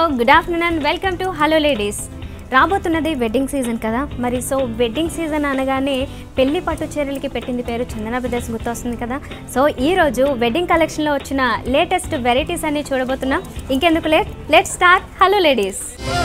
Good afternoon and welcome to hello ladies రాబోతున్నది wedding season కదా మరి సో వెడ్డింగ్ సీజన్ అనగానే పెళ్లి పట్టు చీరలకి పెట్టింది పేరు చందన బ్రదర్స్ గుర్తొస్తుంది కదా సో ఈ రోజు వెడ్డింగ్ కలెక్షన్లో వచ్చిన లేటెస్ట్ వెరైటీస్ అన్ని చూడబోతున్నాం ఇంకెందుకు late let start hello ladies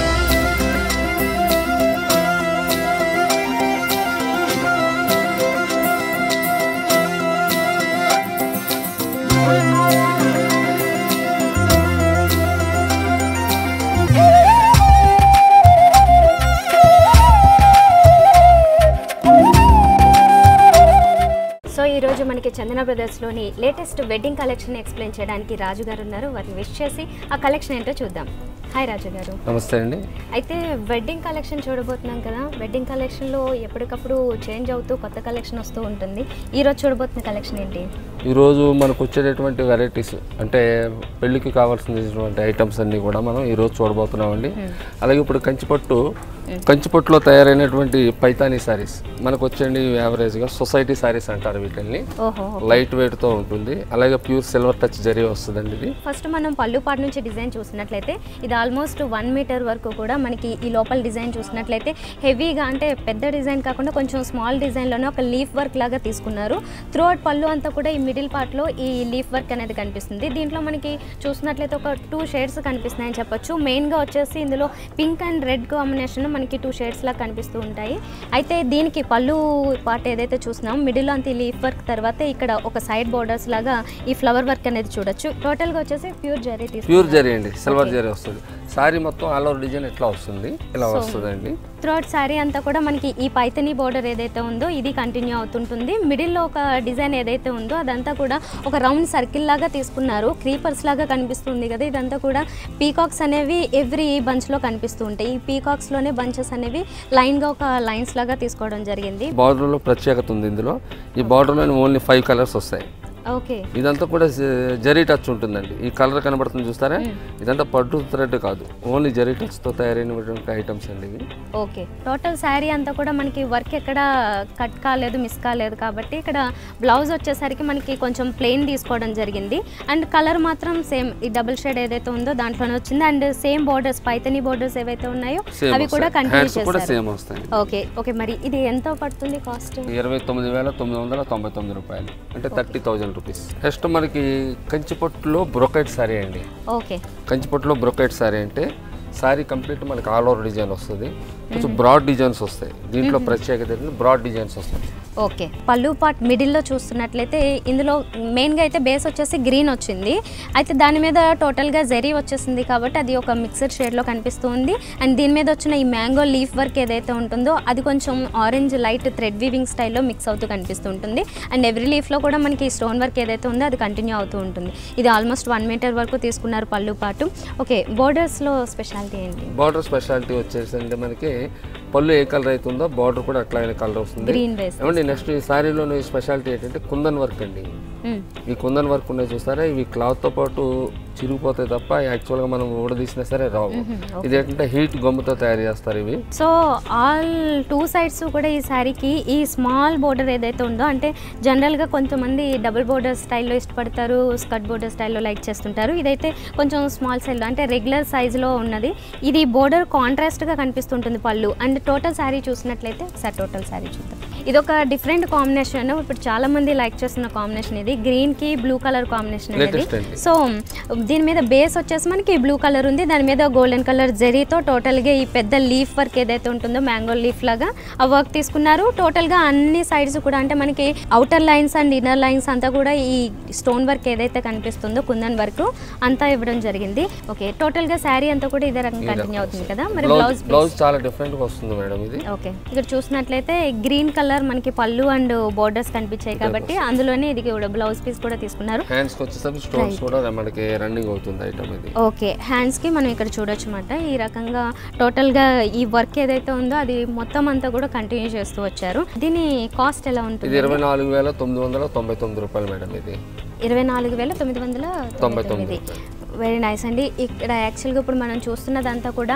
so ఈ రోజు మనకి చందన బ్రదర్స్లోని లేటెస్ట్ వెడ్డింగ్ కలెక్షన్ ఎక్స్ప్లెయిన్ చేయడానికి రాజు గారు ఉన్నారు వారిని విష్ చేసి ఆ కలెక్షన్ ఏంటో చూద్దాం హాయ్ రాజు గారు నమస్తే అండి అయితే వెడ్డింగ్ కలెక్షన్ చూడబోతున్నాం కదా వెడ్డింగ్ కలెక్షన్లో ఎప్పటికప్పుడు చేంజ్ అవుతూ కొత్త కలెక్షన్ వస్తూ ఉంటుంది ఈ రోజు చూడబోతున్న కలెక్షన్ ఏంటి ఈరోజు మనకు వచ్చేటటువంటి వెరైటీస్ అంటే పెళ్ళికి కావాల్సినటువంటి ఐటమ్స్ అన్నీ కూడా మనం ఈరోజు చూడబోతున్నామండి అలాగే ఇప్పుడు కంచిపట్టు కంచిపట్టులో తయారైనటువంటి పైతానీ శారీస్ మనకు వచ్చేయండి యావరేజ్గా సొసైటీ శారీస్ అంటారు వీటిని ఓహో లైట్ వెయిట్తో ఉంటుంది అలాగే ప్యూర్ సిల్వర్ టచ్ జరీ వస్తుందండి ఇది ఫస్ట్ మనం పళ్ళు పాటు నుంచి డిజైన్ చూసినట్లయితే ఇది ఆల్మోస్ట్ వన్ మీటర్ వరకు కూడా మనకి ఈ లోపల డిజైన్ చూసినట్లయితే హెవీగా అంటే పెద్ద డిజైన్ కాకుండా కొంచెం స్మాల్ డిజైన్లోనే ఒక లీఫ్ వర్క్ లాగా తీసుకున్నారు త్రూ అవుట్ పళ్ళు అంతా కూడా ఈ మిడిల్ పార్ట్లో ఈ లీఫ్ వర్క్ అనేది కనిపిస్తుంది దీంట్లో మనకి చూసినట్లయితే ఒక టూ షేడ్స్ కనిపిస్తున్నాయని చెప్పొచ్చు మెయిన్గా వచ్చేసి ఇందులో పింక్ అండ్ రెడ్ కాంబినేషన్ మనకి టూ షేడ్స్ లాగా కనిపిస్తూ ఉంటాయి అయితే దీనికి పళ్ళు పార్ట్ ఏదైతే చూసినాం మిడిల్ అంత ఈ లీఫ్ వర్క్ తర్వాత ఇక్కడ ఒక సైడ్ బోర్డర్స్ లాగా ఈ ఫ్లవర్ వర్క్ అనేది చూడొచ్చు టోటల్గా వచ్చేసి ప్యూర్ జరీ తీసుకు ప్యూర్ జరీ అండి సిల్వర్ జరీ వస్తుంది శారీ మొత్తం ఆల్ ఓవర్ డిజైన్ ఎట్లా వస్తుంది ఇలా వస్తుందండి త్రోట్ శారీ అంతా కూడా మనకి ఈ పైతని బోర్డర్ ఏదైతే ఉందో ఇది కంటిన్యూ అవుతుంటుంది మిడిల్లో ఒక డిజైన్ ఏదైతే ఉందో అదంతా కూడా ఒక రౌండ్ సర్కిల్ లాగా తీసుకున్నారు క్రీపర్స్ లాగా కనిపిస్తుంది కదా ఇదంతా కూడా పీకాక్స్ అనేవి ఎవ్రీ బంచ్లో కనిపిస్తూ ఉంటాయి ఈ పీకాక్స్లోనే బంచెస్ అనేవి లైన్గా ఒక లైన్స్ లాగా తీసుకోవడం జరిగింది బార్డర్లో ప్రత్యేకత ఉంది ఇందులో ఈ బార్డర్లో ఓన్లీ ఫైవ్ కలర్స్ వస్తాయి ఓకే ఇదంతా కూడా జ- జరీ టచ్ ఉంటుందండి ఈ కలర్ కనబడుతుంది చూస్తారా ఇదంతా పట్టు థ్రెడ్ కాదు ఓన్లీ జరీ టచ్తో తయారైనటువంటి ఐటమ్స్ అండి ఇవి ఓకే టోటల్ శారీ అంతా కూడా మనకి వర్క్ ఎక్కడ కట్ కాలేదు మిస్ కాలేదు కాబట్టి ఇక్కడ బ్లౌజ్ వచ్చేసరికి మనకి కొంచెం ప్లెయిన్ తీసుకోవడం జరిగింది అండ్ కలర్ మాత్రం సేమ్ ఈ డబుల్ షేడ్ ఏదైతే ఉందో దాంట్లోనే వచ్చింది and same borders Paithani borders ఏవైతే ఉన్నాయో సేమ్ అవి కూడా కంటిన్యూ హ్యాండ్స్ కూడా చేస్తారు సేమ్ వస్తాయి ఓకే ఓకే మరి ఇది ఎంత పడుతుంది కాస్ట్ ఇరవై తొమ్మిది వేల తొమ్మిది వందల తొంభై తొమ్మిది రూపాయలు అంటే థర్టీ థౌజండ్ రూపీస్ నెక్స్ట్ మనకి కంచిపట్టులో బ్రొకైట్ సారీ అండి ఓకే కంచిపట్టులో బ్రొకైట్ సారీ అంటే సారీ కంప్లీట్ మనకి ఆల్ ఓవర్ డిజైన్ వస్తుంది కొంచెం బ్రాడ్ డిజైన్స్ వస్తాయి దీంట్లో ప్రత్యేకత ఏంటంటే బ్రాడ్ డిజైన్స్ వస్తాయి ఓకే పళ్ళు పార్ట్ మిడిల్లో చూస్తున్నట్లయితే ఇందులో మెయిన్గా అయితే బేస్ వచ్చేసి గ్రీన్ వచ్చింది అయితే దాని మీద టోటల్గా జెరీ వచ్చేసింది కాబట్టి అది ఒక మిక్సర్ షేడ్లో కనిపిస్తుంది అండ్ దీని మీద వచ్చిన ఈ మ్యాంగో లీఫ్ వర్క్ ఏదైతే ఉంటుందో అది కొంచెం ఆరెంజ్ లైట్ థ్రెడ్ వీవింగ్ స్టైల్లో మిక్స్ అవుతూ కనిపిస్తూ ఉంటుంది అండ్ ఎవ్రీ లీఫ్లో కూడా మనకి స్టోన్ వర్క్ ఏదైతే ఉందో అది కంటిన్యూ అవుతూ ఉంటుంది ఇది ఆల్మోస్ట్ వన్ మీటర్ వరకు తీసుకున్నారు పళ్ళు పాటు ఓకే బోర్డర్స్లో స్పెషాలిటీ ఏంటి బార్డర్ స్పెషాలిటీ వచ్చేసి అంటే మనకి పళ్ళు ఏ కలర్ అవుతుందో బార్డర్ కూడా అట్లాగే కలర్ వస్తుంది గ్రీన్ బేస్ ఏమండి నెక్స్ట్ ఈ సారీలో స్పెషాలిటీ ఏంటంటే కుందన్ వర్క్ అండి ఈ కుందన్ వర్క్ ఉన్నాయి చూస్తారా ఇవి క్లాత్తో పాటు చిరిగిపోతాయి తప్ప యాక్చువల్గా మనం ఊడదీసినా సరే రావు ఇది ఏంటంటే హీట్ గమ్ముతో తయారు చేస్తారు ఇవి సో ఆల్ టూ సైడ్స్ కూడా ఈ శారీకి ఈ స్మాల్ బోర్డర్ ఏదైతే ఉందో అంటే జనరల్గా కొంతమంది డబుల్ బోర్డర్ స్టైల్లో ఇష్టపడతారు స్కర్ట్ బోర్డర్ స్టైల్లో లైక్ చేస్తుంటారు ఇదైతే కొంచెం స్మాల్ సైజ్లో అంటే రెగ్యులర్ సైజులో ఉన్నది ఇది బోర్డర్ కాంట్రాస్ట్గా కనిపిస్తుంటుంది పళ్ళు అండ్ టోటల్ శారీ చూసినట్లయితే సార్ టోటల్ శారీ చూద్దాం ఇది ఒక డిఫరెంట్ కాంబినేషన్ ఇప్పుడు చాలా మంది లైక్ చేస్తున్న కాంబినేషన్ ఇది గ్రీన్ కి బ్లూ కలర్ కాంబినేషన్ అనేది Latest అండి. సో దీని మీద బేస్ వచ్చేసి మనకి బ్లూ కలర్ ఉంది దాని మీద గోల్డెన్ కలర్ జరీతో టోటల్గా ఈ పెద్ద లీఫ్ వర్క్ ఏదైతే ఉంటుందో మ్యాంగో లీఫ్ లాగా ఆ వర్క్ తీసుకున్నారు టోటల్గా అన్ని సైడ్స్ కూడా అంటే మనకి outer lines and inner lines అంతా కూడా ఈ స్టోన్ వర్క్ ఏదైతే కనిపిస్తుందో కుందన్ వర్క్ అంతా ఇవ్వడం జరిగింది ఓకే టోటల్గా శారీ అంతా కూడా ఇదే రకంగా కంటిన్యూ అవుతుంది కదా మరి బ్లౌజ్ బ్లౌజ్ బ్లౌజ్ చాలా డిఫరెంట్గా వస్తుంది మేడం ఇది ఓకే ఇక్కడ చూసినట్లయితే గ్రీన్ కలర్ మనకి పళ్ళు అండ్ బోర్డర్స్ కనిపించాయి కాబట్టి అందులోనే ఇది కూడా బ్లౌజ్ పీస్ కూడా తీసుకున్నారు హ్యాండ్స్కి వచ్చేసరికి స్టోన్స్ కూడా మనకి రన్నింగ్ అవుతుంది ఐటమ్ ఇది ఓకే హ్యాండ్స్కి మనం ఇక్కడ చూడొచ్చు అన్నమాట ఈ రకంగా టోటల్గా ఈ వర్క్ ఏదైతే ఉందో అది మొత్తం అంతా కూడా కంటిన్యూ చేస్తూ వచ్చారు దీని కాస్ట్ ఎలా ఇది ఉంటుంది ఇరవై నాలుగు వేల తొమ్మిది వందల తొంభై తొమ్మిది రూపాయలు మేడం ఇది ఇరవై నాలుగు వేల తొమ్మిది వందల తొంభై తొమ్మిది వెరీ నైస్ అండి ఇక్కడ యాక్చువల్గా ఇప్పుడు మనం చూస్తున్నదంతా కూడా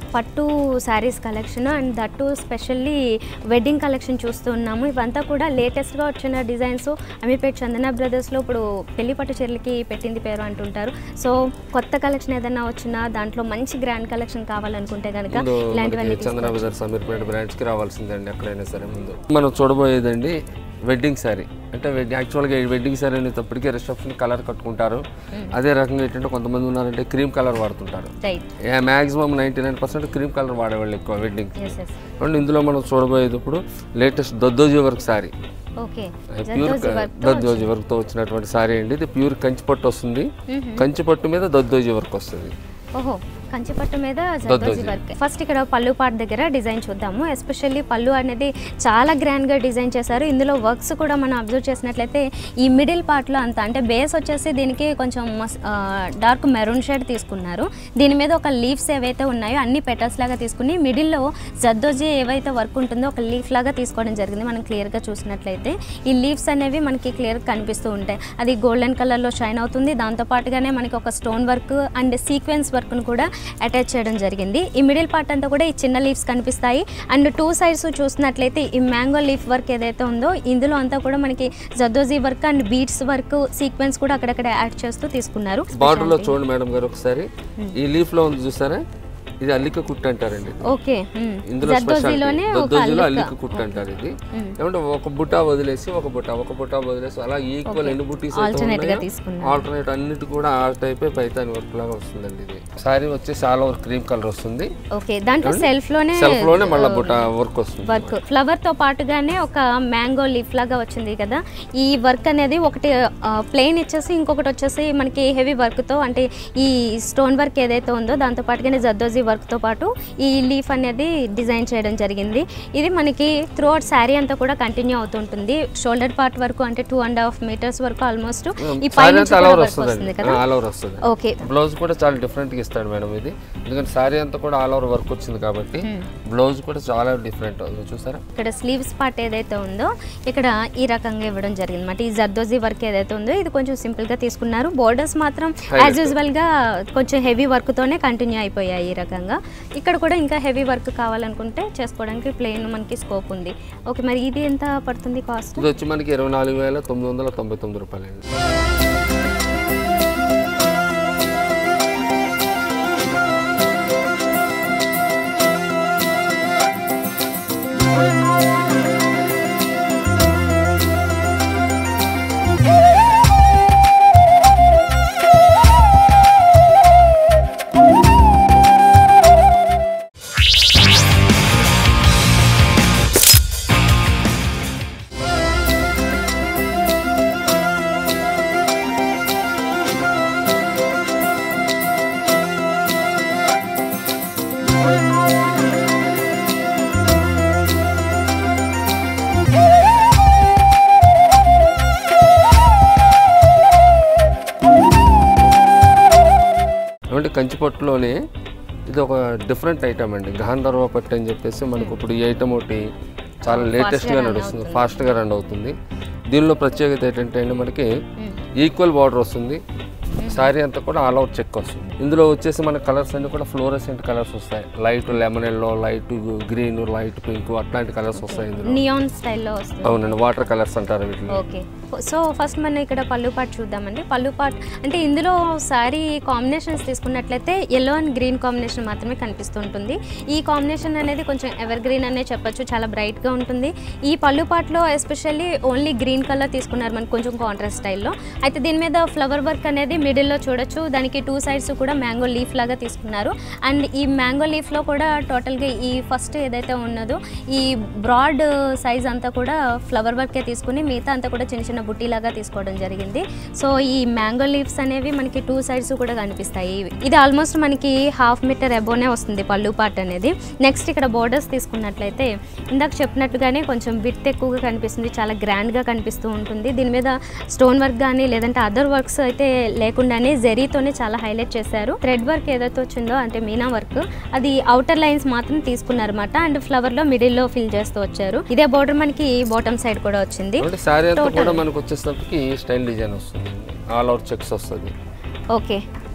పట్టు saris collection and that specially wedding collection చూస్తూ ఉన్నాము ఇవంతా కూడా లేటెస్ట్గా వచ్చిన డిజైన్స్ అమీపేట్ చందన బ్రదర్స్లో ఇప్పుడు పెళ్లి పట్టు చీరలకి పెట్టింది పేరు అంటుంటారు సో కొత్త కలెక్షన్ ఏదైనా వచ్చినా దాంట్లో మంచి గ్రాండ్ కలెక్షన్ కావాలనుకుంటే కనుక ముందు ఇలాంటివన్నీ మనకి చందన బజార్ సమీర్పేట బ్రాంచ్కి రావాల్సిందండి ఎక్కడైనా సరే ముందు మనం చూడబోయేదండి వెడ్డింగ్ శారీ అంటే వెడ్ యాక్చువల్గా ఈ వెడ్డింగ్ శారీ అనేటప్పటికీ రిసెప్షన్ కలర్ కట్టుకుంటారు అదే రకంగా ఏంటంటే కొంతమంది ఉన్నారంటే క్రీమ్ కలర్ వాడుతుంటారు right maximum ninety nine percent cream colour వాడేవాళ్ళు ఎక్కువ వెడ్డింగ్ ఎస్ ఎస్ అండ్ ఇందులో మనం చూడబోయేది ఇప్పుడు latest zardozi work sari okay pure zardozi వర్క్తో వచ్చినటువంటి శారీ అండి ఇది ప్యూర్ కంచిపట్టు వస్తుంది కంచిపట్టు మీద దద్దోజీ వర్క్ వస్తుంది ఓహో కంచిపట్టు మీద జర్దోజీ వర్క్ ఫస్ట్ ఇక్కడ పళ్ళు పాట్ దగ్గర డిజైన్ చూద్దాము ఎస్పెషల్లీ పళ్ళు అనేది చాలా గ్రాండ్గా డిజైన్ చేశారు ఇందులో వర్క్స్ కూడా మనం అబ్జర్వ్ చేసినట్లయితే ఈ మిడిల్ పార్ట్లో అంత అంటే బేస్ వచ్చేసి దీనికి కొంచెం డార్క్ మెరూన్ షేడ్ తీసుకున్నారు దీని మీద ఒక లీవ్స్ ఏవైతే ఉన్నాయో అన్ని పెటల్స్ లాగా తీసుకుని మిడిల్లో జద్దోజీ ఏవైతే వర్క్ ఉంటుందో ఒక లీఫ్ లాగా తీసుకోవడం జరిగింది మనం క్లియర్గా చూసినట్లయితే ఈ లీవ్స్ అనేవి మనకి క్లియర్గా కనిపిస్తూ ఉంటాయి అది గోల్డెన్ కలర్లో షైన్ అవుతుంది దాంతో పాటుగానే మనకి ఒక స్టోన్ వర్క్ అండ్ సీక్వెన్స్ వర్క్ను కూడా అటాచ్ చేయడం జరిగింది ఈ మిడిల్ పార్ట్ అంతా కూడా ఈ చిన్న లీవ్స్ కనిపిస్తాయి అండ్ టూ సైడ్స్ చూసినట్లయితే ఈ మ్యాంగో లీఫ్ వర్క్ ఏదైతే ఉందో ఇందులో అంతా కూడా మనకి zardozi work and beads work sequence కూడా అక్కడక్కడ యాడ్ చేస్తూ తీసుకున్నారు బార్డర్లో చూడండి మేడం గారు ఒకసారి ఈ లీఫ్లో ఉంది చూసారా ఇది అల్లిక కుట్టు అంటారండి ఓకే ఇందులో జద్దోజీలోనే ఒక దద్దోజీలో అల్లిక కుట్టు అంటారు ఇది ఏమంటే ఒక బుట్ట వదిలేసి ఒక బుట్ట ఒక బుట్ట వదిలేసి అలా ఈక్వల్ ఎన్ని బుట్టీస్ అయితే Alternate గా ఉన్నాయో తీసుకున్నారు. ఆల్టర్నేట్ అన్నిటి కూడా ఆ టైపే పైతాని వర్క్ లాగా వస్తుందండి ఇది సారీ వచ్చేసి ఆల్ ఓవర్ క్రీమ్ కలర్ వస్తుంది ఓకే దాంట్లో సెల్ఫ్ లోనే సెల్ఫ్ లోనే మళ్ళీ బుట్ట వర్క్ వస్తుంది వర్క్ ఫ్లవర్ తో పాటుగానే ఒక మ్యాంగో లీఫ్ లాగా వచ్చింది కదా ఈ వర్క్ అనేది ఒకటి ప్లెయిన్ ఇచ్చేసి ఇంకొకటి వచ్చేసి మనకి హెవీ వర్క్ తో అంటే ఈ స్టోన్ వర్క్ ఏదైతే ఉందో దాంతో పాటుగానే జద్దోజీ వర్క్ తో పాటు ఈ లీఫ్ అనేది డిజైన్ చేయడం జరిగింది ఇది మనకి త్రూ అవుట్ శారీ అంతా కూడా కంటిన్యూ అవుతుంటుంది షోల్డర్ పార్ట్ వరకు అంటే టూ అండ్ హాఫ్ మీటర్స్ వరకు ఆల్మోస్ట్ ఈ పై సారీ నుంచి అంతా ఆల్ కూడా ఓవర్ వర్క్ వస్తుంది వస్తుందండి కదా ఆల్ ఓవర్ వస్తుంది ఓకే బ్లౌజ్ కూడా చాలా డిఫరెంట్ గా ఇస్తాడు మేడం ఇది ఎందుకంటే సారీ అంతా కూడా ఆల్ ఓవర్ వర్క్ వచ్చింది కాబట్టి బ్లౌజ్ కూడా చాలా డిఫరెంట్ చూసారా ఇక్కడ స్లీవ్స్ పార్ట్ ఏదైతే ఉందో ఇక్కడ ఈ రకంగా ఇవ్వడం జరిగింది అనమాట ఈ జర్దోజీ వర్క్ ఏదైతే ఉందో ఇది కొంచెం సింపుల్ గా తీసుకున్నారు బోర్డర్స్ మాత్రం యాజ్ యూజువల్ గా కొంచెం హెవీ వర్క్ తోనే కంటిన్యూ అయిపోయాయి ఈ రకంగా ఇక్కడ కూడా ఇంకా హెవీ వర్క్ కావాలనుకుంటే చేసుకోవడానికి ప్లెయిన్ మనకి స్కోప్ ఉంది ఓకే మరి ఇది ఎంత పడుతుంది కాస్ట్ ఇది వచ్చి మనకి ఇరవై నాలుగు వేల తొమ్మిది వందల తొంభై తొమ్మిది రూపాయలండి అంటే కంచిపట్టులోనే ఇది ఒక డిఫరెంట్ ఐటమ్ అండి గాంధర్వ పట్టు అని చెప్పేసి మనకు ఇప్పుడు ఈ ఐటమ్ ఒకటి చాలా లేటెస్ట్గా నడుస్తుంది ఫాస్ట్గా రన్ అవుతుంది దీనిలో ప్రత్యేకత ఏంటంటే అండి మనకి ఈక్వల్ బార్డర్ వస్తుంది శారీ అంతా కూడా ఆల్ అవుట్ చెక్ వస్తుంది ఇందులో వచ్చేసి మన కలర్స్ అన్ని కూడా ఫ్లోరసెంట్ కలర్స్ వస్తాయి light lemon yellow light green light pink అట్లాంటి కలర్స్ వస్తాయి ఇందులో నియాన్ స్టైల్లో వస్తుంది అవునండి వాటర్ కలర్స్ అంటారు వీటిని ఓకే సో ఫస్ట్ మనం ఇక్కడ పళ్ళు పాట్ చూద్దామండి పళ్ళు పాట్ అంటే ఇందులో శారీ కాంబినేషన్స్ తీసుకున్నట్లయితే ఎల్లో అండ్ గ్రీన్ కాంబినేషన్ మాత్రమే కనిపిస్తుంటుంది ఈ కాంబినేషన్ అనేది కొంచెం ఎవర్ గ్రీన్ అనే చెప్పొచ్చు చాలా బ్రైట్గా ఉంటుంది ఈ పళ్ళు పాట్లో ఎస్పెషల్లీ ఓన్లీ గ్రీన్ కలర్ తీసుకున్నారు మనకు కొంచెం కాంట్రాస్ట్ స్టైల్లో అయితే దీని మీద ఫ్లవర్ వర్క్ అనేది మిడిల్లో చూడొచ్చు దానికి టూ సైడ్స్ కూడా మ్యాంగో లీఫ్ లాగా తీసుకున్నారు అండ్ ఈ మ్యాంగో లీఫ్లో కూడా టోటల్గా ఈ ఫస్ట్ ఏదైతే ఉన్నదో ఈ బ్రాడ్ సైజ్ అంతా కూడా ఫ్లవర్ వర్కే తీసుకుని మిగతా అంతా కూడా చిన్న చిన్న బుట్టీలాగా తీసుకోవడం జరిగింది సో ఈ మ్యాంగో లీవ్స్ అనేవి మనకి టూ సైడ్స్ కూడా కనిపిస్తాయి ఇది ఆల్మోస్ట్ మనకి హాఫ్ మీటర్ అబోనే వస్తుంది పళ్ళు పార్ట్ అనేది నెక్స్ట్ ఇక్కడ బోర్డర్స్ తీసుకున్నట్లయితే ఇందాక చెప్పినట్టుగానే కొంచెం విత్ ఎక్కువగా కనిపిస్తుంది చాలా గ్రాండ్గా కనిపిస్తూ ఉంటుంది దీని మీద స్టోన్ వర్క్ కానీ లేదంటే అదర్ వర్క్స్ అయితే లేకుండానే జరీతోనే చాలా హైలైట్ చేశారు థ్రెడ్ వర్క్ ఏదైతే వచ్చిందో అంటే మీనా వర్క్ అది అవుటర్ లైన్స్ మాత్రం తీసుకున్నారన్నమాట అండ్ ఫ్లవర్ లో మిడిల్ లో ఫిల్ చేస్తూ వచ్చారు ఇదే బోర్డర్ మనకి బాటమ్ సైడ్ కూడా వచ్చింది అంటే శారీ అంతా కూడా మనకు వచ్చేసరికి స్టైల్ డిజైన్ వస్తుంది ఆల్ అవుట్ చెక్స్ వస్తుంది ఓకే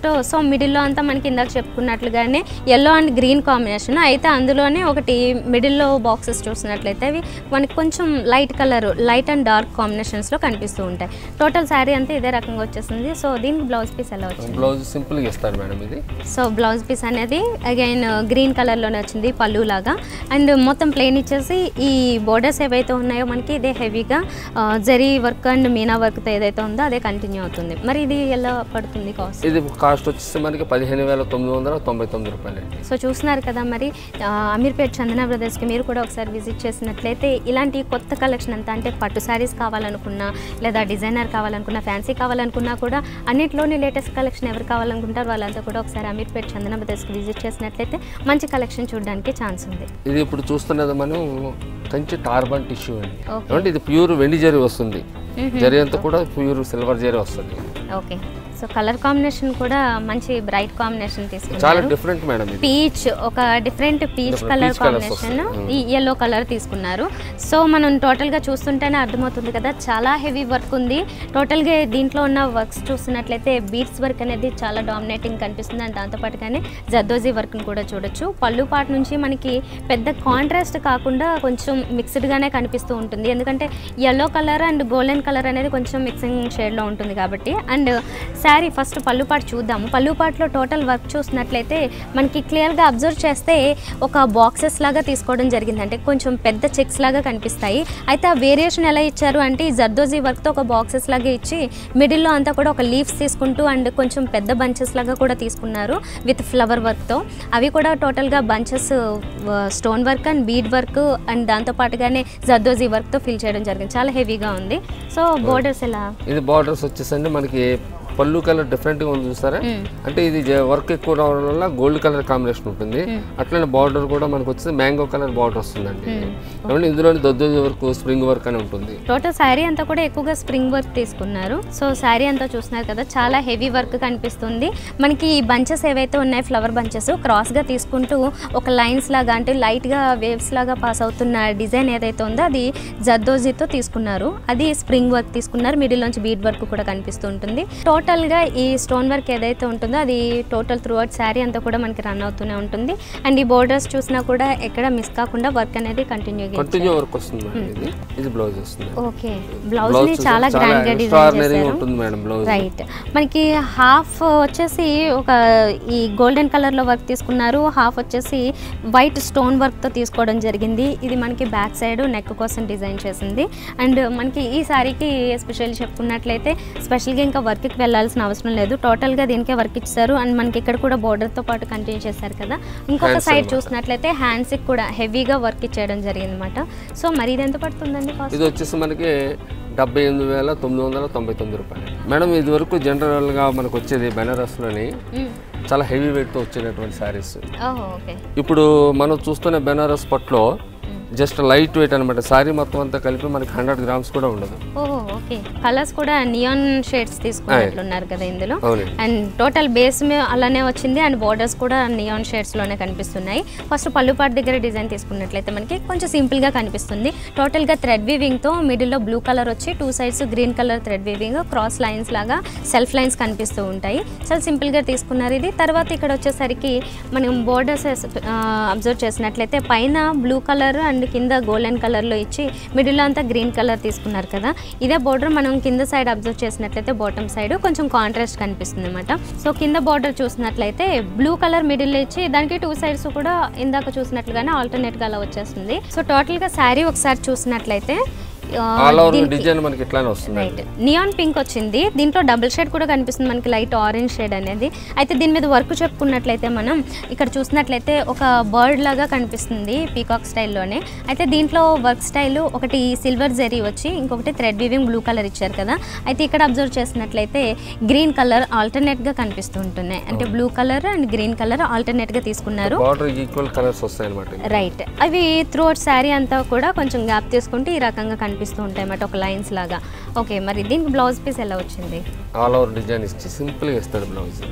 ఆల్మోస్ట్ సో మిడిల్లో అంతా మనకి ఇందాక చెప్పుకున్నట్లుగానే ఎల్లో అండ్ గ్రీన్ కాంబినేషన్ అయితే అందులోనే ఒకటి మిడిల్లో బాక్సెస్ చూసినట్లయితే అవి మనకి కొంచెం light colour light and dark కాంబినేషన్స్లో కనిపిస్తూ ఉంటాయి టోటల్ శారీ అంతా ఇదే రకంగా వచ్చేసింది సో దీనికి బ్లౌజ్ పీస్ ఎలా వచ్చింది బ్లౌజ్ సింపుల్గా ఇస్తారు మేడం ఇది సో బ్లౌజ్ పీస్ అనేది అగైన్ గ్రీన్ కలర్లోనే వచ్చింది పళ్ళు లాగా అండ్ మొత్తం ప్లెయిన్ ఇచ్చేసి ఈ బోర్డర్స్ ఏవైతే ఉన్నాయో మనకి ఇదే హెవీగా జరీ వర్క్ అండ్ మీనా వర్క్తో ఏదైతే ఉందో అదే కంటిన్యూ అవుతుంది మరి ఇది ఎలా పడుతుంది కాస్ట్ ఇది కాస్ట్ వచ్చేసి మనకి పదిహేను వేల తొమ్మిది వందల తొంభై తొమ్మిది రూపాయలు అండి సో చూస్తున్నారు కదా మరి ఆ, అమీర్పేట్ చందన బ్రదర్స్కి మీరు కూడా ఒకసారి విజిట్ చేసినట్లయితే ఇలాంటి కొత్త కలెక్షన్ అంతా అంటే పట్టు శారీస్ కావాలనుకున్నా లేదా డిజైనర్ కావాలనుకున్నా ఫ్యాన్సీ కావాలనుకున్నా కూడా అన్నిట్లోని లేటెస్ట్ కలెక్షన్ ఎవరు కావాలనుకుంటారు వాళ్ళంతా కూడా ఒకసారి అమీర్పేట్ చందన బ్రదర్స్కి విజిట్ చేసినట్లయితే మంచి కలెక్షన్ చూడడానికి ఛాన్స్ ఉంది ఇది ఇప్పుడు చూస్తున్నది మనం కంచి టార్బన్ టిష్యూ అండి Okay. అంటే ఇది ప్యూర్ వెండి జరీ వస్తుంది జరీ అంతా కూడా ప్యూర్ సిల్వర్ జరీ వస్తుంది ఓకే సో కలర్ కాంబినేషన్ కూడా మంచి బ్రైట్ కాంబినేషన్ చాలా తీసుకున్నారు డిఫరెంట్ మేడం ఇది పీచ్ ఒక different peach Different colour peach colours combination వస్తాయి. ఈ ఎల్లో కలర్ తీసుకున్నారు సో మనం టోటల్గా చూస్తుంటేనే అర్థమవుతుంది కదా చాలా హెవీ వర్క్ ఉంది టోటల్గా దీంట్లో ఉన్న వర్క్స్ చూస్తున్నట్లయితే బీట్స్ వర్క్ అనేది చాలా డామినేటింగ్ కనిపిస్తుంది అండ్ దాంతోపాటుగానే జర్దోజీ వర్క్ని కూడా చూడొచ్చు పళ్ళు పాటు నుంచి మనకి పెద్ద కాంట్రాస్ట్ కాకుండా కొంచెం మిక్స్డ్గానే కనిపిస్తూ ఉంటుంది ఎందుకంటే yellow colour and golden colour అనేది కొంచెం మిక్సింగ్ షేడ్లో ఉంటుంది కాబట్టి అండ్ శారీ ఫస్ట్ పళ్ళు పాటు చూద్దాము పళ్ళు పాటులో టోటల్ వర్క్ చూసినట్లయితే మనకి క్లియర్గా అబ్జర్వ్ చేస్తే ఒక బాక్సెస్ లాగా తీసుకోవడం జరిగింది అంటే కొంచెం పెద్ద చెక్స్ లాగా కనిపిస్తాయి అయితే ఆ వేరియేషన్ ఎలా ఇచ్చారు అంటే ఈ జర్దోజీ వర్క్తో ఒక బాక్సెస్ లాగా ఇచ్చి మిడిల్లో అంతా కూడా ఒక లీవ్స్ తీసుకుంటూ అండ్ కొంచెం పెద్ద బంచెస్ లాగా కూడా తీసుకున్నారు విత్ ఫ్లవర్ వర్క్తో అవి కూడా టోటల్గా bunches stone work and bead work and దాంతోపాటుగానే జర్దోజీ వర్క్తో ఫిల్ చేయడం జరిగింది చాలా హెవీగా ఉంది సో బోర్డర్స్ ఎలా ఇది బార్డర్స్ వచ్చేసండి మనకి పళ్ళు కలర్ డిఫరెంట్గా ఉంది చూస్తారా అంటే ఇది వర్క్ ఎక్కువ రావడం వల్ల గోల్డ్ కలర్ కాంబినేషన్ ఉంటుంది అట్లనే బార్డర్ కూడా మనకు వచ్చేసి మ్యాంగో కలర్ బార్డర్ వస్తుందండి ఏమంటే ఇందులో దొద్దోజీ వర్క్ స్ప్రింగ్ వర్క్ అని ఉంటుంది టోటల్ శారీ అంతా కూడా ఎక్కువగా స్ప్రింగ్ వర్క్ తీసుకున్నారు సో శారీ అంతా చూస్తున్నారు కదా చాలా హెవీ వర్క్ కనిపిస్తుంది మనకి ఈ బంచెస్ ఏవైతే ఉన్నాయో ఫ్లవర్ బంచెస్ క్రాస్గా తీసుకుంటూ ఒక లైన్స్ లాగా అంటే లైట్గా వేవ్స్ లాగా పాస్ అవుతున్న డిజైన్ ఏదైతే ఉందో అది జర్దోజీతో తీసుకున్నారు అది స్ప్రింగ్ వర్క్ తీసుకున్నారు మిడిల్ నుంచి బీడ్ వర్క్ కూడా కనిపిస్తూ ఉంటుంది టోటల్గా ఈ స్టోన్ వర్క్ ఏదైతే ఉంటుందో అది టోటల్ త్రూ అవుట్ శారీ అంతా కూడా మనకి రన్ అవుతూనే ఉంటుంది అండ్ ఈ బోర్డర్స్ చూసినా కూడా ఎక్కడ మిస్ కాకుండా వర్క్ అనేది కంటిన్యూ కంటిన్యూ వర్క్ వస్తుంది మేడం ఇది ఇది బ్లౌజ్ వస్తుంది ఓకే బ్లౌజ్ బ్లౌజ్ ని చాలా గ్రాండ్ గా డిజైన్ ఎక్స్ట్రాడినరీ చేశారు ఉంటుంది మేడం బ్లౌజ్ రైట్ మనకి హాఫ్ వచ్చేసి ఒక ఈ గోల్డెన్ కలర్ లో వర్క్ తీసుకున్నారు హాఫ్ వచ్చేసి వైట్ స్టోన్ వర్క్ తో తీసుకోవడం జరిగింది ఇది మనకి బ్యాక్ సైడ్ నెక్ కోసం డిజైన్ చేసింది అండ్ మనకి ఈ సారీకి ఎస్పెషల్ చెప్పుకున్నట్లయితే స్పెషల్గా ఇంకా వర్క్కి వెళ్ళాల్సిన అవసరం లేదు టోటల్గా దీనికే వర్క్ ఇచ్చారు అండ్ మనకి ఇక్కడ కూడా border తో పాటు కంటిన్యూ చేశారు కదా ఇంకొక Hands సైడ్ అన్నమాట. చూసినట్లయితే హ్యాండ్స్కి కూడా హెవీగా వర్క్ ఇచ్చేయడం జరిగింది అనమాట సో మరి ఇది ఎంత పడుతుందండి కాస్ట్ ఇది వచ్చేసి మనకి డెబ్బై ఎనిమిది వేల తొమ్మిది వందల తొంభై తొమ్మిది రూపాయలు మేడం ఇది వరకు జనరల్గా మనకు వచ్చేది బెనారస్లోని చాలా హెవీ వెయిట్తో వచ్చేటటువంటి శారీస్ ఓహో ఓకే ఇప్పుడు మనం చూస్తున్న బెనారస్ పట్లో జస్ట్ లైట్ వెయిట్ అనమాట శారీ మొత్తం అంతా కలిపి మనకి హండ్రెడ్ గ్రామ్స్ కూడా ఉండదు ఓహో ఓకే కలర్స్ కూడా నియాన్ షేడ్స్ తీసుకున్నట్లున్నారు కదా ఇందులో అవునండి అండ్ టోటల్ బేస్ అలానే వచ్చింది అండ్ బార్డర్స్ కూడా నియాన్ షేడ్స్లోనే కనిపిస్తున్నాయి ఫస్ట్ పళ్ళు పాటు దగ్గర డిజైన్ తీసుకున్నట్లయితే మనకి కొంచెం సింపుల్గా కనిపిస్తుంది టోటల్గా థ్రెడ్ వీవింగ్తో మిడిల్లో బ్లూ కలర్ వచ్చి two sides green colour thread weaving cross lines లాగా సెల్ఫ్ లైన్స్ కనిపిస్తూ ఉంటాయి చాలా సింపుల్గా తీసుకున్నారు ఇది తర్వాత ఇక్కడ వచ్చేసరికి మనం బోర్డర్స్ అబ్జర్వ్ చేసినట్లయితే పైన బ్లూ కలర్ అండ్ కింద గోల్డెన్ కలర్లో ఇచ్చి మిడిల్లో అంతా గ్రీన్ కలర్ తీసుకున్నారు కదా ఇదే బోర్డర్ మనం కింద సైడ్ అబ్జర్వ్ చేసినట్లయితే బాటమ్ సైడ్ కొంచెం కాంట్రాస్ట్ కనిపిస్తుంది అనమాట సో కింద బార్డర్ చూసినట్లయితే బ్లూ కలర్ మిడిల్ ఇచ్చి దానికి టూ సైడ్స్ కూడా ఇందాక చూసినట్లుగానే ఆల్టర్నేట్గా అలా వచ్చేస్తుంది సో టోటల్గా శారీ ఒకసారి చూసినట్లయితే ఆ, ఆల్ ఓవర్ దీనికి- డిజైన్ మనకి ఇట్లానే వస్తుంది రైట్ నియాన్ పింక్ వచ్చింది దీంట్లో డబుల్ షేడ్ కూడా కనిపిస్తుంది మనకి లైట్ ఆరెంజ్ షేడ్ అనేది అయితే దీని మీద వర్క్ చెప్పుకున్నట్లయితే మనం ఇక్కడ చూసినట్లయితే ఒక బర్డ్ లాగా కనిపిస్తుంది పీకాక్ స్టైల్లోనే అయితే దీంట్లో వర్క్ స్టైల్ ఒకటి సిల్వర్ జెరీ వచ్చి ఇంకొకటి థ్రెడ్ వీవింగ్ బ్లూ కలర్ ఇచ్చారు కదా అయితే ఇక్కడ అబ్జర్వ్ చేసినట్లయితే గ్రీన్ కలర్ ఆల్టర్నేట్గా కనిపిస్తూ ఉంటున్నాయి అంటే blue colour and green colour ఆల్టర్నేట్గా తీసుకున్నారు బార్డర్ ఈక్వల్ కలర్స్ వస్తాయి అనమాట రైట్ అవి త్రూ అవుట్ శారీ అంతా కూడా కొంచెం గ్యాప్ తీసుకుంటే ఈ రకంగా కనిపిస్తూ ఉంటాయి అన్నమాట ఒక లైన్స్ లాగా ఓకే మరి దీనికి బ్లౌజ్ పీస్ ఎలా వచ్చింది ఆల్ ఓవర్ డిజైన్ ఇచ్చి సింపుల్గా ఇస్తాడు బ్లౌజ్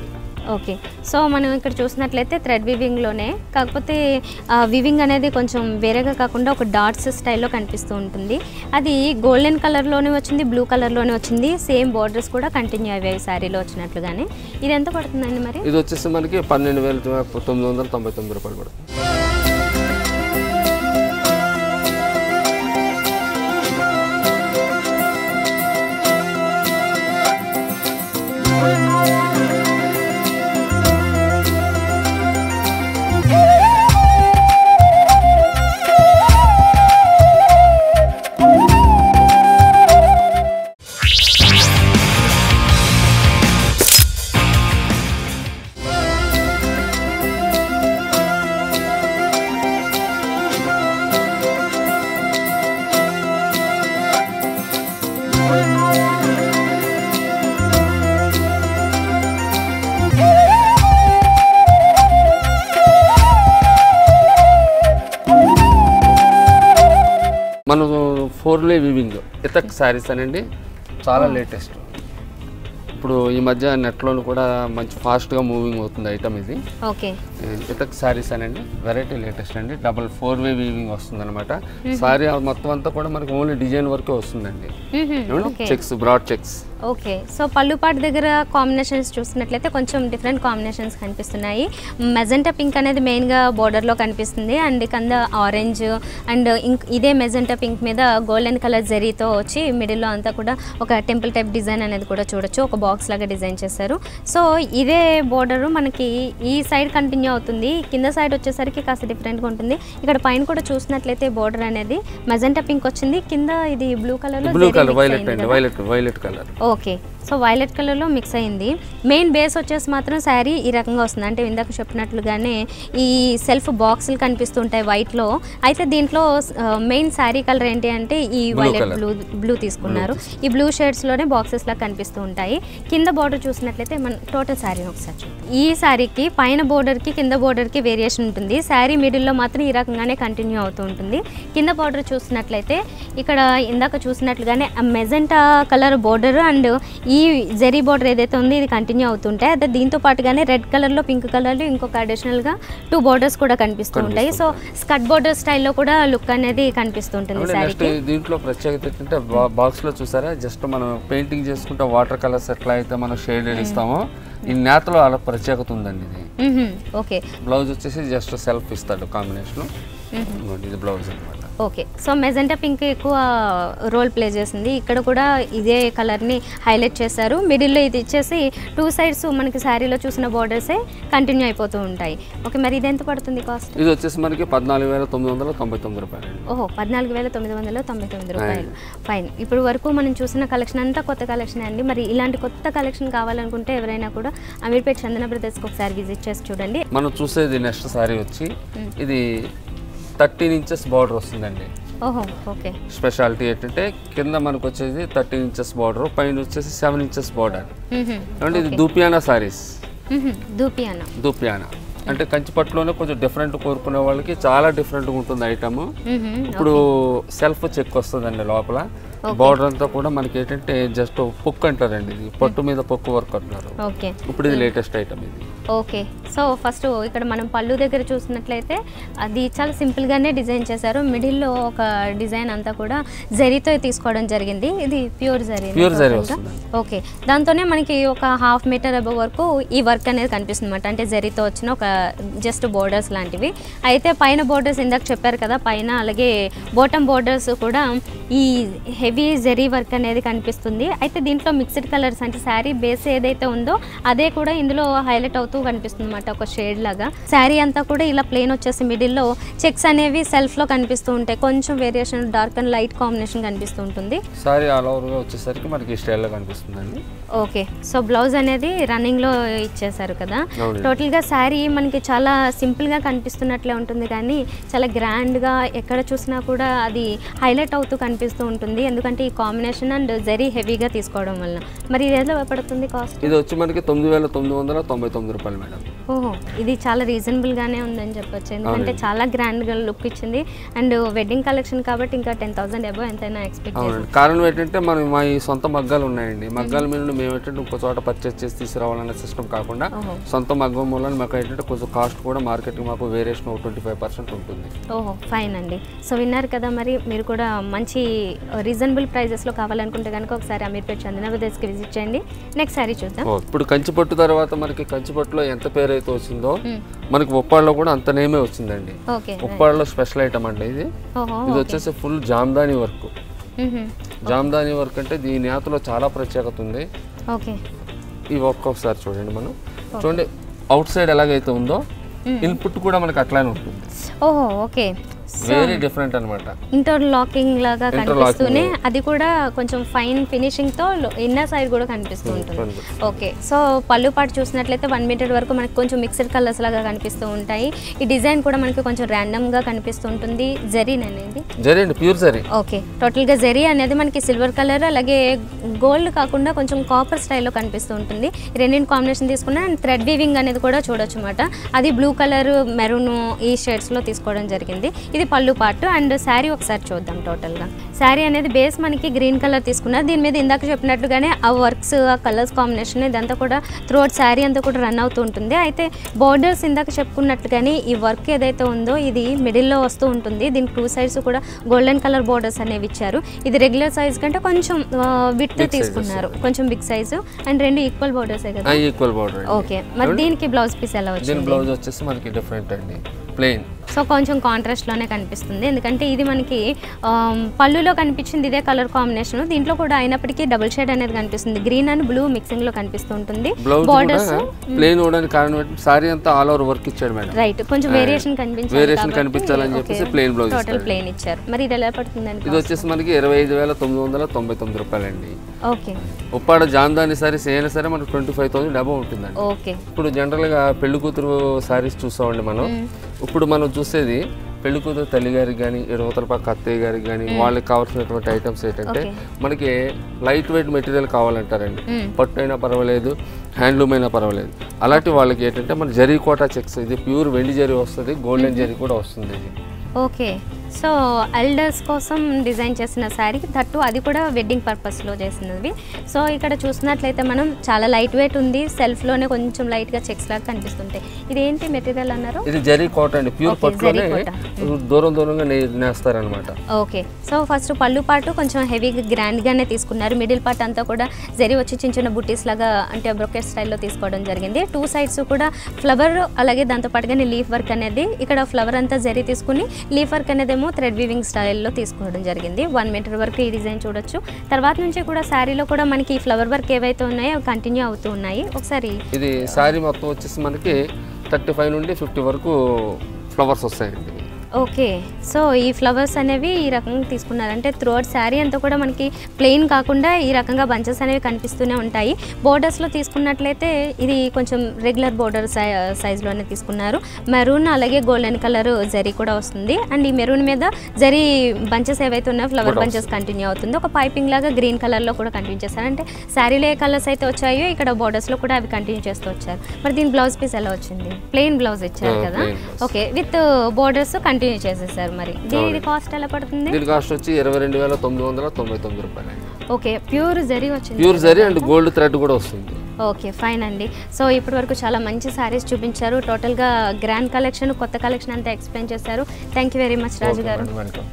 ఓకే సో మనం ఇక్కడ చూసినట్లయితే థ్రెడ్ వివింగ్లోనే కాకపోతే వివింగ్ అనేది కొంచెం వేరేగా కాకుండా ఒక డాట్స్ స్టైల్లో కనిపిస్తూ ఉంటుంది అది గోల్డెన్ కలర్లోనే వచ్చింది బ్లూ కలర్లోనే వచ్చింది సేమ్ బోర్డర్స్ కూడా కంటిన్యూ అయ్యాయి శారీలో వచ్చినట్లుగానే ఇది ఎంత పడుతుందండి మరి ఇది వచ్చేసి మనకి పన్నెండు వేల తొమ్మిది వందల తొంభై తొమ్మిది రూపాయలు పడుతుంది మనం ఫోర్ లే వివింగ్ ఇతక్ శారీస్ అనండి చాలా లేటెస్ట్ ఇప్పుడు ఈ మధ్య నెట్లోను కూడా మంచి ఫాస్ట్గా మూవింగ్ అవుతుంది ఐటమ్ ఇది ఓకే ఇతక్ శారీస్ అనండి వెరైటీ లేటెస్ట్ అండి డబల్ ఫోర్ వే వీవింగ్ వస్తుంది అనమాట శారీ మొత్తం అంతా కూడా మనకి ఓన్లీ డిజైన్ వరకే వస్తుందండి okay checks broad checks okay so పళ్ళుపాటు దగ్గర కాంబినేషన్స్ చూసినట్లయితే కొంచెం డిఫరెంట్ కాంబినేషన్స్ కనిపిస్తున్నాయి మెజెంటా పింక్ అనేది మెయిన్గా బోర్డర్లో కనిపిస్తుంది అండ్ కింద ఆరెంజ్ అండ్ ఇంక్ ఇదే మెజెంటా పింక్ మీద గోల్డెన్ కలర్ జరీతో వచ్చి మిడిల్లో అంతా కూడా ఒక టెంపుల్ టైప్ డిజైన్ అనేది కూడా చూడొచ్చు ఒక బాక్స్ లాగా డిజైన్ చేశారు సో ఇదే బోర్డరు మనకి ఈ సైడ్ కంటిన్యూ అవుతుంది కింద సైడ్ వచ్చేసరికి కాస్త డిఫరెంట్గా ఉంటుంది ఇక్కడ పైన కూడా చూసినట్లయితే బోర్డర్ అనేది మెజెంటా పింక్ వచ్చింది కింద ఇది బ్లూ కలర్లో బ్లూ కలర్ వైలెట్ అండి violet violet colour okay so violet కలర్లో మిక్స్ అయింది మెయిన్ బేస్ వచ్చేసి మాత్రం శారీ ఈ రకంగా వస్తుంది అంటే ఇందాక చెప్పినట్లుగానే ఈ సెల్ఫ్ బాక్సులు కనిపిస్తుంటాయి వైట్లో అయితే దీంట్లో మెయిన్ శారీ కలర్ ఏంటి అంటే ఈ వైలెట్ colour. బ్లూ బ్లూ తీసుకున్నారు ఈ బ్లూ షేడ్స్లోనే బాక్సెస్ లాగా కనిపిస్తూ ఉంటాయి కింద బార్డర్ చూసినట్లయితే మన టోటల్ శారీని ఒకసారి చూద్దాం. ఈ శారీకి పైన బోర్డర్కి కింద బోర్డర్కి వేరియేషన్ ఉంటుంది శారీ మిడిల్లో మాత్రం ఈ రకంగానే కంటిన్యూ అవుతూ ఉంటుంది కింద బార్డర్ చూసినట్లయితే ఇక్కడ ఇందాక చూసినట్లుగానే మెజెంటా కలర్ బోర్డర్ అండ్ ఈ జెరీ బార్డర్ ఏదైతే ఉందో ఇది కంటిన్యూ అవుతుంటాయి అదే దీంతో పాటుగానే రెడ్ కలర్లో పింక్ కలర్లో ఇంకొక అడిషనల్గా టూ బోర్డర్స్ కూడా కనిపిస్తూ ఉంటాయి సో స్కట్ బోర్డర్ స్టైల్లో కూడా లుక్ అనేది కనిపిస్తుంటుంది నెక్స్ట్ శారీకి దీంట్లో ప్రత్యేకత ఏంటంటే బాక్స్ లో చూసారా జస్ట్ మనం పెయింటింగ్ చేసుకుంటే వాటర్ కలర్స్ ఎట్లా అయితే మనం షేడ్ ఇస్తామో ఈ నేతలో అలా ప్రత్యేకత ఉందండి ఇది ఓకే బ్లౌజ్ వచ్చేసి జస్ట్ సెల్ఫ్ ఇస్తాడు కాంబినేషన్ ఇది బ్లౌజ్ అనమాట ఓకే సో మెజెంటా పింక్ ఎక్కువ రోల్ ప్లే చేసింది ఇక్కడ కూడా ఇదే కలర్ని హైలైట్ చేశారు మిడిల్లో ఇది ఇచ్చేసి టూ సైడ్స్ మనకి శారీలో చూసిన బార్డర్సే కంటిన్యూ అయిపోతూ ఉంటాయి ఓకే మరి ఇది ఎంత పడుతుంది కాస్ట్ ఇది వచ్చేసి మనకి పద్నాలుగు వేల తొమ్మిది వందల తొంభై తొమ్మిది రూపాయలు అండి ఓహో పద్నాలుగు వేల తొమ్మిది వందల తొంభై తొమ్మిది రూపాయలు ఫైన్ ఇప్పుడు వరకు మనం చూసిన కలెక్షన్ అంతా కొత్త కలెక్షన్ అండి మరి ఇలాంటి కొత్త కలెక్షన్ కావాలనుకుంటే ఎవరైనా కూడా అమీర్పేట్ చందన బ్రదర్స్కి ఒకసారి విజిట్ చేసి చూడండి మనం చూసేది నెక్స్ట్ సారీ వచ్చి ఇది థర్టీన్ ఇంచెస్ బార్డర్ వస్తుందండి ఓహో ఓకే స్పెషాలిటీ ఏంటంటే కింద మనకు వచ్చేది థర్టీన్ ఇంచెస్ బార్డర్ పైన వచ్చేసి సెవెన్ ఇంచెస్ బార్డర్ అంటే ఇది దూపియానా సారీస్ దూపియానా దూపియానా అంటే కంచిపట్టులోనే కొంచెం డిఫరెంట్ కోరుకునే వాళ్ళకి చాలా డిఫరెంట్గా ఉంటుంది ఐటమ్ ఇప్పుడు సెల్ఫ్ చెక్ వస్తుందండి లోపల బార్డర్ అంతా కూడా మనకి ఏంటంటే జస్ట్ పొక్కు అంటారండి ఇది పట్టు మీద పొక్కు వర్క్ అంటున్నారు ఓకే ఇప్పుడు ఇది లేటెస్ట్ ఐటమ్ ఇది ఓకే సో ఫస్ట్ ఇక్కడ మనం పళ్ళు దగ్గర చూసినట్లయితే అది చాలా సింపుల్గానే డిజైన్ చేశారు మిడిల్లో ఒక డిజైన్ అంతా కూడా జరీతో తీసుకోవడం జరిగింది ఇది ప్యూర్ జరీ ప్యూర్ జరీ వస్తుంది ఓకే దాంతోనే మనకి ఒక హాఫ్ మీటర్ అబవ్ వరకు ఈ వర్క్ అనేది కనిపిస్తుంది అనమాట అంటే జరీతో వచ్చిన ఒక జస్ట్ బోర్డర్స్ లాంటివి అయితే పైన బోర్డర్స్ ఇందాక చెప్పారు కదా పైన అలాగే బాటమ్ బోర్డర్స్ కూడా ఈ హెవీ జరీ వర్క్ అనేది కనిపిస్తుంది అయితే దీంట్లో మిక్స్డ్ కలర్స్ అంటే శారీ బేస్ ఏదైతే ఉందో అదే కూడా ఇందులో హైలైట్ అవుతూ కనిపిస్తుంది అనమాట ఒక షేడ్ లాగా శారీ అంతా కూడా ఇలా ప్లేన్ వచ్చేసి మిడిల్లో చెక్స్ అనేవి సెల్ఫ్లో కనిపిస్తూ ఉంటాయి కొంచెం variation dark and light combination కనిపిస్తూ ఉంటుంది సారీ ఆల్ ఓవర్గా వచ్చేసరికి మనకి ఈ స్టైల్లో కనిపిస్తుందండి ఓకే సో బ్లౌజ్ అనేది రన్నింగ్లో ఇచ్చేసారు కదా అవునండి. టోటల్గా శారీ మనకి చాలా సింపుల్గా కనిపిస్తున్నట్లే ఉంటుంది కానీ చాలా గ్రాండ్గా ఎక్కడ చూసినా కూడా అది హైలైట్ అవుతూ కనిపిస్తూ ఉంటుంది ఎందుకంటే ఈ కాంబినేషన్ అండ్ జరీ హెవీగా తీసుకోవడం వల్ల మరి ఇది ఎలా పడుతుంది కాస్ట్ ఇది వచ్చి మనకి తొమ్మిది వేల తొమ్మిది వందల తొంభై తొమ్మిది రూపాయలు రూపాయలు మేడం ఓహో ఇది చాలా రీజనబుల్ గానే ఉందని చెప్పొచ్చు ఎందుకంటే చాలా గ్రాండ్ గా లుక్ ఇచ్చింది అండ్ వెడ్డింగ్ కలెక్షన్ కాబట్టి ఇంకా టెన్ థౌసండ్ అబో ఎంతైనా ఎక్స్పెక్ట్ చేసి అవునండి కారణం ఏంటంటే మనం మా ఈ సొంత మగ్గాలు ఉన్నాయండి మగ్గాల మీద నుండి మేము ఏంటంటే ఇంకో చోట పర్చేస్ చేసి తీసుకురావాలనే సిస్టమ్ కాకుండా ఓహో సొంత మగ్గం మూలన మాకు ఏంటంటే కొంచెం కాస్ట్ కూడా మార్కెట్కి మాకు వేరియేషన్ ఒక ట్వంటీ ఫైవ్ పర్సెంట్ ఉంటుంది ఓహో ఫైన్ అండి సో విన్నారు కదా మరి మీరు కూడా మంచి రీజనబుల్ ప్రైజెస్లో కావాలనుకుంటే కనుక ఒకసారి అమీర్పేట్ చందన బ్రదర్స్కి విజిట్ చేయండి నెక్స్ట్ సారీ చూద్దాం ఓ, ఇప్పుడు కంచిపట్టు తర్వాత మనకి కంచిపట్టులో ఎంత పేరు అయితే వచ్చిందో మ్మ్. మనకి ఉప్పాడలో కూడా అంత నేమే వచ్చిందండి ఓకే ఉప్పాడలో స్పెషల్ ఐటమ్ అండి ఇది ఓహో ఇది వచ్చేసి ఫుల్ జామ్దాని వర్క్ మ్మ్హ. జామ్దాని వర్క్ అంటే దీని నేతలో చాలా ప్రత్యేకత ఉంది ఓకే ఈ వర్క్ ఒకసారి చూడండి మనం చూడండి అవుట్ సైడ్ ఎలాగైతే ఉందో ఇన్పుట్ కూడా మనకి అట్లానే ఉంటుంది ఓహో ఓకే వెరీ డిఫరెంట్ అనమాట ఇంటర్ లాకింగ్ లాగా Interlocking. కనిపిస్తూనే అది కూడా కొంచెం ఫైన్ ఫినిషింగ్ తో ఇన్నర్ సైడ్ కూడా కనిపిస్తూ ఉంటుంది ఓకే సో పళ్ళు పాటు చూసినట్లయితే వన్ మీటర్ వరకు మనకి కొంచెం మిక్స్డ్ కలర్స్ లాగా కనిపిస్తూ ఉంటాయి ఈ డిజైన్ కూడా మనకి కొంచెం random గా కనిపిస్తూ ఉంటుంది జరీన్ అనేది జరీ అండి ప్యూర్ జరీ ఓకే టోటల్గా జరీ అనేది మనకి సిల్వర్ కలర్ అలాగే గోల్డ్ కాకుండా కొంచెం కాపర్ స్టైల్లో కనిపిస్తూ ఉంటుంది ఈ రెండింటి కాంబినేషన్ తీసుకున్న అండ్ థ్రెడ్ వీవింగ్ అనేది కూడా చూడొచ్చు అనమాట అది బ్లూ కలర్ మెరూన్ ఈ షేడ్స్లో తీసుకోవడం జరిగింది ఇది పళ్ళు పార్ట్ అండ్ శారీ ఒకసారి చూద్దాం టోటల్గా శారీ అనేది బేస్ మనకి గ్రీన్ కలర్ తీసుకున్నారు దీని మీద ఇందాక చెప్పినట్టుగానే ఆ వర్క్స్ ఆ కలర్స్ కాంబినేషన్ ఇదంతా కూడా త్రూఅవుట్ శారీ అంతా కూడా రన్ అవుతూ ఉంటుంది అయితే బోర్డర్స్ ఇందాక చెప్పుకున్నట్టుగానే ఈ వర్క్ ఏదైతే ఉందో ఇది మిడిల్లో వస్తూ ఉంటుంది దీనికి టూ సైడ్స్ కూడా గోల్డెన్ కలర్ బోర్డర్స్ అనేవి ఇచ్చారు ఇది రెగ్యులర్ సైజ్ కంటే కొంచెం విత్ తీసుకున్నారు కొంచెం బిగ్ సైజు అండ్ రెండు ఈక్వల్ బోర్డర్సే కదా ఈక్వల్ బార్డర్ ఓకే మరి దీనికి బ్లౌజ్ పీస్ ఎలా దీని వచ్చింది బ్లౌజ్ వచ్చేసి మనకి డిఫరెంట్ అండి ప్లెయిన్ సో కొంచెం కాంట్రాస్ట్లోనే కనిపిస్తుంది ఎందుకంటే ఇది మనకి ఆమ్, పళ్ళులో కనిపించింది ఇదే కలర్ కాంబినేషన్ దీంట్లో కూడా అయినప్పటికీ డబుల్ షేడ్ అనేది కనిపిస్తుంది గ్రీన్ అండ్ బ్లూ మిక్సింగ్లో కనిపిస్తూ ఉంటుంది బ్లౌజ్ కూడా బార్డర్స్ ప్లెయిన్ అవడానికి కారణం ఏంటంటే సారీ అంతా ఆల్ ఓవర్ వర్క్ ఇచ్చాడు మేడం రైట్ కొంచెం వేరియేషన్ కనిపించాలి వేరియేషన్ కనిపించాలని చెప్పేసి ప్లెయిన్ బ్లౌజ్ టోటల్ ప్లేన్ ఇచ్చారు మరి ఇది ఎలా పడుతుందండి ఇది వచ్చేసి మనకి ఇరవై ఐదు వేల తొమ్మిది వందల తొంభై తొమ్మిది రూపాయలండి ఓకే ఉప్పాడ జాందాని సారీస్ అయినా సరే మనకు ట్వంటీ ఫైవ్ థౌసండ్ అబౌవ్ ఉంటుందండి ఓకే ఇప్పుడు జనరల్గా పెళ్లి కూతురు సారీస్ చూస్తామండి మనం ఇప్పుడు మనం చూసేది పెళ్లి కూతురు తల్లి గారికి కానీ ఇరవతల పక్క అత్తయ్య గారికి కానీ వాళ్ళకి కావాల్సినటువంటి ఐటమ్స్ ఏంటంటే మనకి లైట్ వెయిట్ మెటీరియల్ కావాలంటారండి మ్మ్. పట్టు అయినా పర్వాలేదు హ్యాండ్లూమ్ అయినా పర్వాలేదు అలాంటి వాళ్ళకి ఏంటంటే మన జరీ కోటా చెక్స్ ఇది ప్యూర్ వెండి జరీ వస్తుంది గోల్డెన్ జరీ కూడా వస్తుంది ఇది ఓకే సో ఎల్డర్స్ కోసం డిజైన్ చేసిన శారీ దట్టు అది కూడా వెడ్డింగ్ పర్పస్లో చేసినవి సో ఇక్కడ చూసినట్లయితే మనం చాలా లైట్ వెయిట్ ఉంది సెల్ఫ్లోనే కొంచెం లైట్గా చెక్స్ లాగా కనిపిస్తుంటాయి ఇది ఏంటి మెటీరియల్ అన్నారు ఇది జరీ కోట అండి ప్యూర్ Okay, పట్టులోనే జరీ కోట. దూరం దూరంగా నే- నేస్తారనమాట ఓకే సో ఫస్ట్ పళ్ళు పాటు కొంచెం హెవీగా గ్రాండ్గానే తీసుకున్నారు మిడిల్ పార్ట్ అంతా కూడా జరి వచ్చి చిన్న చిన్న బుటీస్ లాగా అంటే బ్రొకెట్ స్టైల్లో తీసుకోవడం జరిగింది టూ సైడ్స్ కూడా ఫ్లవర్ అలాగే దాంతో పాటుగానే లీఫ్ వర్క్ అనేది ఇక్కడ ఫ్లవర్ అంతా జరి తీసుకుని లీఫ్ వర్క్ అనేదేమో థ్రెడ్ వీవింగ్ స్టైల్లో తీసుకోవడం జరిగింది వన్ మీటర్ వరకు ఈ డిజైన్ చూడొచ్చు తర్వాత నుంచి కూడా శారీలో కూడా మనకి ఈ ఫ్లవర్ వర్క్ ఏవైతే ఉన్నాయో అవి కంటిన్యూ అవుతూ ఉన్నాయి ఒకసారి ఇది శారీ మొత్తం వచ్చేసి మనకి థర్టీ ఫైవ్ నుండి ఫిఫ్టీ వరకు ఫ్లవర్స్ వస్తాయండి ఓకే సో ఈ ఫ్లవర్స్ అనేవి ఈ రకంగా తీసుకున్నారు అంటే త్రూఅవుట్ శారీ అంతా కూడా మనకి ప్లెయిన్ కాకుండా ఈ రకంగా బంచెస్ అనేవి కనిపిస్తూనే ఉంటాయి బోర్డర్స్లో తీసుకున్నట్లయితే ఇది కొంచెం రెగ్యులర్ బోర్డర్ సై సైజ్లోనే తీసుకున్నారు మెరూన్ అలాగే గోల్డెన్ కలర్ జరీ కూడా వస్తుంది అండ్ ఈ మెరూన్ మీద జరీ బంచెస్ ఏవైతే ఉన్నాయో ఫ్లవర్ బంచెస్ కంటిన్యూ అవుతుంది ఒక పైపింగ్ లాగా గ్రీన్ కలర్లో కూడా కంటిన్యూ చేస్తారు అంటే శారీలో ఏ కలర్స్ అయితే వచ్చాయో ఇక్కడ బోర్డర్స్లో కూడా అవి కంటిన్యూ చేస్తూ వచ్చారు మరి దీని బ్లౌజ్ పీస్ ఎలా వచ్చింది ప్లెయిన్ బ్లౌజ్ ఇచ్చారు ఆ, కదా plain blouse. Okay with borders continue చేసేసారు మరి దీని కాస్ట్ ఎలా పడుతుంది దీని కాస్ట్ వచ్చి ఇరవై రెండు వేల తొమ్మిది వందల తొంభై తొమ్మిది రూపాయలు ఓకే ప్యూర్ జరీ వచ్చింది pure zari and gold thread కూడా వస్తుంది ఓకే ఫైన్ అండి సో ఇప్పటి వరకు చాలా మంచి సారీస్ చూపించారు టోటల్గా గ్రాండ్ కలెక్షన్ కొత్త కలెక్షన్ అంతా ఎక్స్ప్లెయిన్ చేశారు thank you very much Raju garu welcome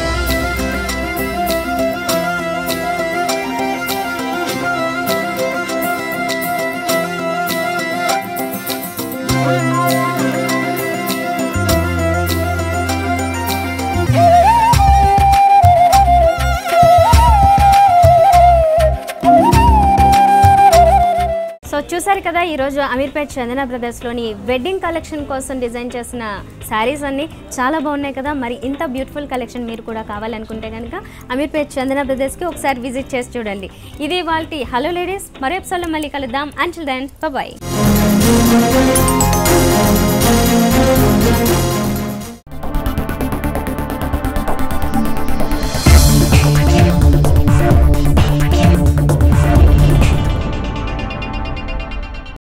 so చూసారు కదా ఈరోజు అమీర్పేట్ చందన బ్రదర్స్లోని వెడ్డింగ్ కలెక్షన్ కోసం డిజైన్ చేసిన శారీస్ అన్నీ చాలా బాగున్నాయి కదా మరి ఇంత బ్యూటిఫుల్ కలెక్షన్ మీరు కూడా కావాలనుకుంటే కనుక అమీర్పేట్ చందన బ్రదర్స్కి ఒకసారి విజిట్ చేసి చూడండి ఇది వాళ్ళ హలో లేడీస్ మరో ఎపిసోడ్లో మళ్ళీ కలుద్దాం అంటిల్ దెన్ బాయ్